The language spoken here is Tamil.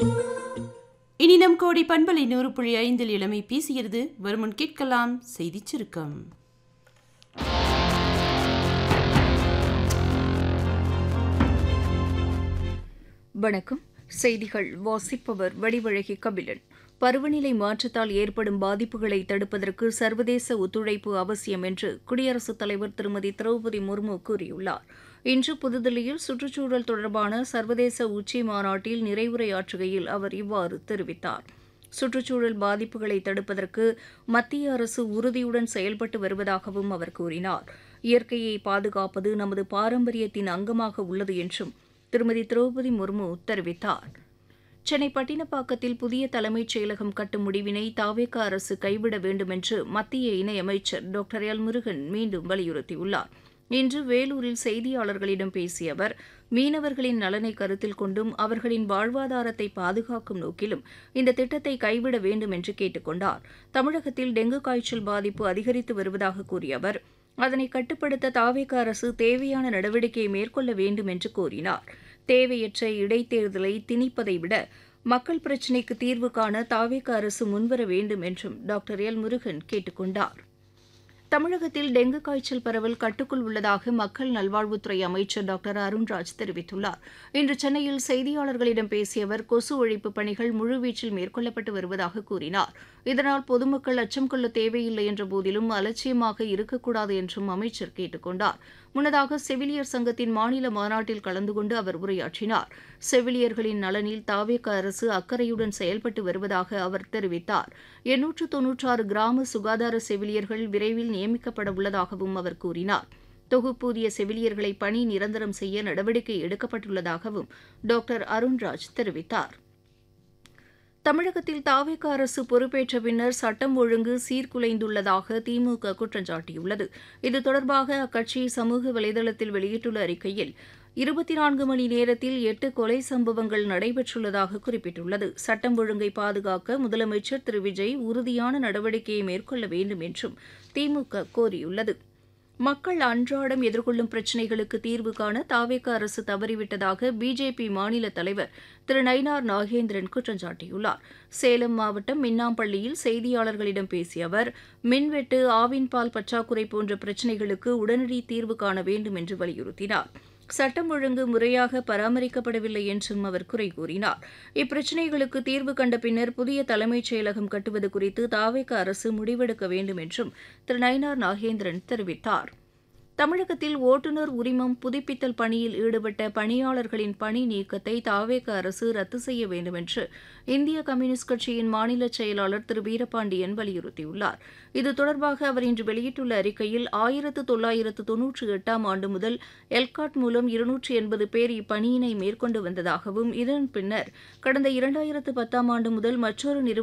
இனி நம் கோடி பண்பலை நூறு புள்ளி ஐந்தில் இளமை பேசுகிறது வருமுன் கேட்கலாம் செய்திச் சுருக்கம் வணக்கம் செய்திகள் வாசிப்பவர் வடிவழகி கபிலன் பருவநிலை மாற்றத்தால் ஏற்படும் பாதிப்புகளை தடுப்பதற்கு சர்வதேச ஒத்துழைப்பு அவசியம் என்று குடியரசுத் தலைவர் திருமதி திரௌபதி முர்மு கூறியுள்ளார் இன்று புதுதில்லியில் சுற்றுச்சூழல் தொடர்பான சர்வதேச உச்சி மாநாட்டில் நிறைவுரையாற்றுகையில் அவர் இவ்வாறு தெரிவித்தார் சுற்றுச்சூழல் பாதிப்புகளை தடுப்பதற்கு மத்திய அரசு உறுதியுடன் செயல்பட்டு வருவதாகவும் அவர் கூறினார் இயற்கையை பாதுகாப்பது நமது பாரம்பரியத்தின் அங்கமாக உள்ளது என்றும் திருமதி திரௌபதி முர்மு தெரிவித்தார் சென்னை பட்டினப்பாக்கத்தில் புதிய தலைமைச் செயலகம் கட்டும் முடிவினை தாவேக அரசு கைவிட வேண்டும் என்று மத்திய இணையமைச்சர் டாக்டர் எல் முருகன் மீண்டும் வலியுறுத்தியுள்ளார் இன்று வேலூரில் செய்தியாளர்களிடம் பேசிய அவர் மீனவர்களின் நலனை கருத்தில் கொண்டும் அவர்களின் வாழ்வாதாரத்தை பாதுகாக்கும் நோக்கிலும் இந்த திட்டத்தை கைவிட வேண்டும் என்று கேட்டுக் கொண்டார் தமிழகத்தில் டெங்கு காய்ச்சல் பாதிப்பு அதிகரித்து வருவதாக கூறிய அவர் அதனை கட்டுப்படுத்த தாவேக அரசு தேவையான நடவடிக்கையை மேற்கொள்ள வேண்டும் என்று கூறினார் தேவையற்ற இடைத்தேர்தலை திணிப்பதை விட மக்கள் பிரச்சினைக்கு தீர்வு காண தாவேக அரசு முன்வர வேண்டும் என்றும் டாக்டர் எல் முருகன் கேட்டுக் கொண்டார் தமிழகத்தில் டெங்கு காய்ச்சல் பரவல் கட்டுக்குள் உள்ளதாக மக்கள் நல்வாழ்வுத்துறை அமைச்சர் டாக்டர் அருண்ராஜ் தெரிவித்துள்ளார் இன்று சென்னையில் செய்தியாளர்களிடம் பேசிய அவர் கொசு ஒழிப்பு பணிகள் முழுவீச்சில் மேற்கொள்ளப்பட்டு வருவதாக கூறினார் இதனால் பொதுமக்கள் அச்சம் கொள்ள தேவையில்லை என்ற போதிலும் அலட்சியமாக இருக்கக்கூடாது என்றும் அமைச்சர் கேட்டுக் கொண்டார் முன்னதாக செவிலியர் சங்கத்தின் மாநில மாநாட்டில் கலந்து கொண்டு அவர் உரையாற்றினார் செவிலியர்களின் நலனில் தாவேக அரசு அக்கறையுடன் செயல்பட்டு வருவதாக அவர் தெரிவித்தார் எண்ணூற்று தொன்னூற்றாறு கிராம சுகாதார செவிலியர்கள் விரைவில் நியமிக்கப்பட உள்ளதாகவும் அவர் கூறினார் தொகுப்பூதிய செவிலியர்களை பணி நிரந்தரம் செய்ய நடவடிக்கை எடுக்கப்பட்டுள்ளதாகவும் டாக்டர் அருண்ராஜ் தெரிவித்தார் தமிழகத்தில் தாவேக அரசு பொறுப்பேற்ற பின்னர் சட்டம் ஒழுங்கு சீர்குலைந்துள்ளதாக திமுக குற்றம் சாட்டியுள்ளது இது தொடர்பாக அக்கட்சி சமூக வலைதளத்தில் வெளியிட்டுள்ள அறிக்கையில் இருபத்தி நான்கு மணி நேரத்தில் எட்டு கொலை சம்பவங்கள் நடைபெற்றுள்ளதாக குறிப்பிட்டுள்ளது சட்டம் ஒழுங்கை பாதுகாக்க முதலமைச்சர் திரு விஜய் உறுதியான நடவடிக்கையை மேற்கொள்ள வேண்டும் என்றும் திமுக கோரியுள்ளது மக்கள் அன்றாடம் எதிர்கொள்ளும் பிரச்சினைகளுக்கு தீர்வு காண தாவேக அரசு தவறிவிட்டதாக பிஜேபி மாநில தலைவர் திரு நயினார் நாகேந்திரன் குற்றம் சாட்டியுள்ளார் சேலம் மாவட்டம் மின்னாம்பள்ளியில் செய்தியாளர்களிடம் பேசிய அவர் மின்வெட்டு ஆவின் பால் பற்றாக்குறை போன்ற பிரச்சினைகளுக்கு உடனடி தீர்வு காண வேண்டும் என்று வலியுறுத்தினார் சட்டம் ஒழுங்கு முறையாக பராமரிக்கப்படவில்லை என்றும் அவர் குறை கூறினார் இப்பிரச்சினைகளுக்கு தீர்வு கண்ட பின்னர் புதிய தலைமைச் செயலகம் கட்டுவது குறித்து தாவேக அரசு முடிவெடுக்க வேண்டும் என்றும் திரு நயினார் நாகேந்திரன் தெரிவித்தார் தமிழகத்தில் ஓட்டுநர் உரிமம் புதுப்பித்தல் பணியில் ஈடுபட்ட பணியாளர்களின் பணி நீக்கத்தை தாவேக அரசு ரத்து செய்ய வேண்டும் என்று இந்திய கம்யூனிஸ்ட் கட்சியின் மாநில செயலாளர் திரு வீரபாண்டியன் வலியுறுத்தியுள்ளார் இது தொடர்பாக அவர் இன்று வெளியிட்டுள்ள அறிக்கையில் ஆயிரத்து தொள்ளாயிரத்து தொன்னூற்றி எட்டாம் ஆண்டு முதல் எல்காட் மூலம் இருநூற்றி எண்பது பேர் இப்பணியினை மேற்கொண்டு வந்ததாகவும் இதன் பின்னர் கடந்த இரண்டாயிரத்து பத்தாம் ஆண்டு முதல் மற்றொரு நிறுவனம்